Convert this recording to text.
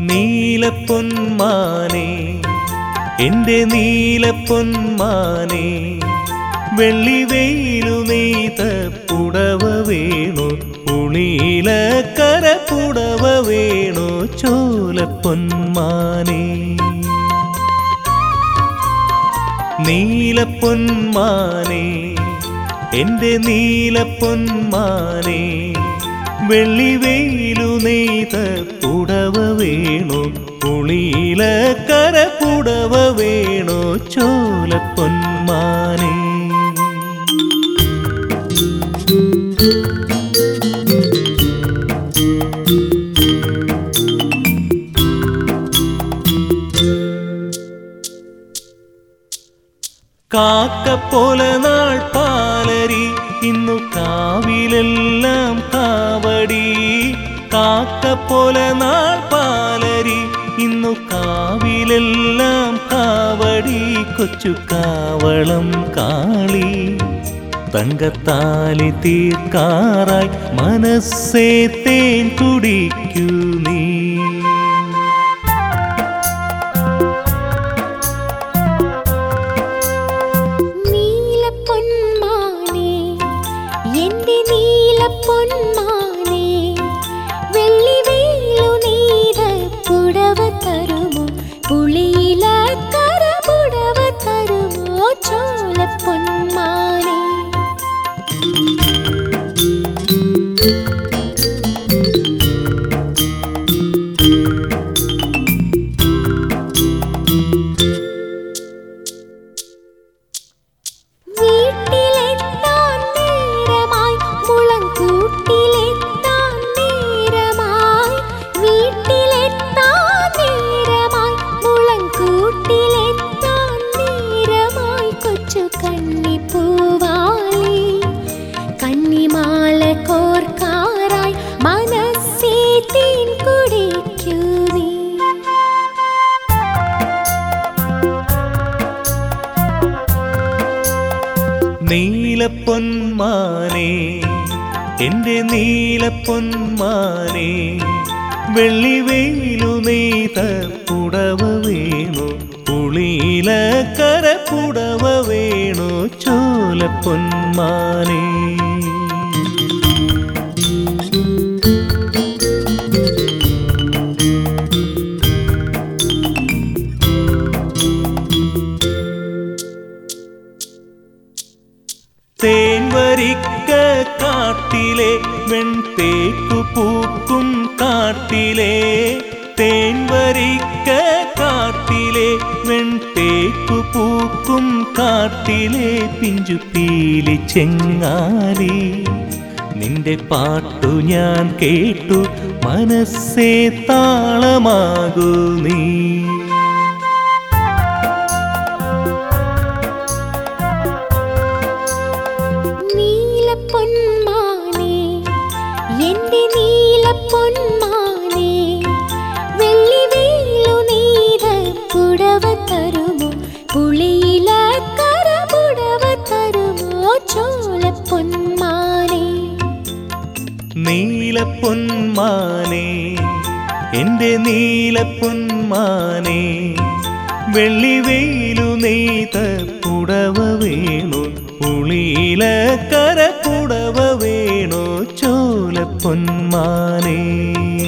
നീലപ്പൊന്മാനെ എന്റെ നീലപ്പൊന്മാനെ വെള്ളി വെയിലു നെയ്ത പുടവ വേണോ പുളിയില കര പുടവ വേണോ ചോലപ്പൊന്മാനെ നീലപ്പൊന്മാനെ എന്റെ നീലപ്പൊന്മാനെ വെള്ളി വെയിലു നെയ്ത പുടവ വേണോ പുളിയില കര പുടവ വേണോ ചോലപ്പൊന്മാനെ കാക്ക പോലെ നാൾ പാലരി ഇന്നു കാവിലെല്ലാം കാവടി കാക്ക പോലെ നാൾ പാലരി ഇന്നു കാവിലെല്ലാം കാവടി കൊച്ചു കാവളം കാളി തങ്കത്താലി തീർക്കാറായി മനസ്സേ തേൻ കുടിക്കൂ നീ നീലപ്പൊന്മാനേ എന്റെ നീലപ്പൊന്മാനേ വെള്ളി വെയിലു നെയ്ത പുടവ തരുമോ പുളിയില കര പുടവ തരുമോ ചോലപ്പൊന്മാനേ വീട്ടിലെത്താൻ നേരമായി മുളങ്കൂട്ടിലെത്താൻ നേരമായി വീട്ടിലെത്താൻ നേരമായി മുളങ്കൂട്ടിലെത്താൻ നേരമായി കൊച്ചു കണ്ണിപ്പൂവാലി കണ്ണിമാല കോർക്കാറായി മനസ്സേ തേൻ കുടിക്കൂ നീ നീലപ്പൊന്മാനെ എന്റെ നീലപ്പൊന്മാനെ വെള്ളി വെയിലു നെയ്ത പുടവ വേണു പുളിയില കര പുടവ വേണു ചോലപ്പൊന്മാനെ തേൻ വരിക്ക കാട്ടിലെ വെൺതേക്കു പൂക്കും കാട്ടിലെ തേൻ വരിക്ക കാട്ടിലെ വെൺതേക്കു പൂക്കും കാട്ടിലെ പിഞ്ചു പീലി ചെങ്ങാലി നിന്റെ പാട്ടു ഞാൻ കേട്ടു മനസ്സേ താളമാകൂ നീ നീലപ്പൊന്മാനേ എന്റെ നീലപ്പൊന്മാനേ വെള്ളി വെയിലു നെയ്ത പുടവ തരുമോ പുളിയില കര പുടവ തരുമോ ചോലപ്പൊന്മാനേ നീലപ്പൊന്മാനെ എന്റെ നീലപ്പൊന്മാനെ വെള്ളി വെയിലു നെയ്ത പുടവ വേണു പുളിയില കര പുടവ വേണു ചോലപ്പൊന്മാനെ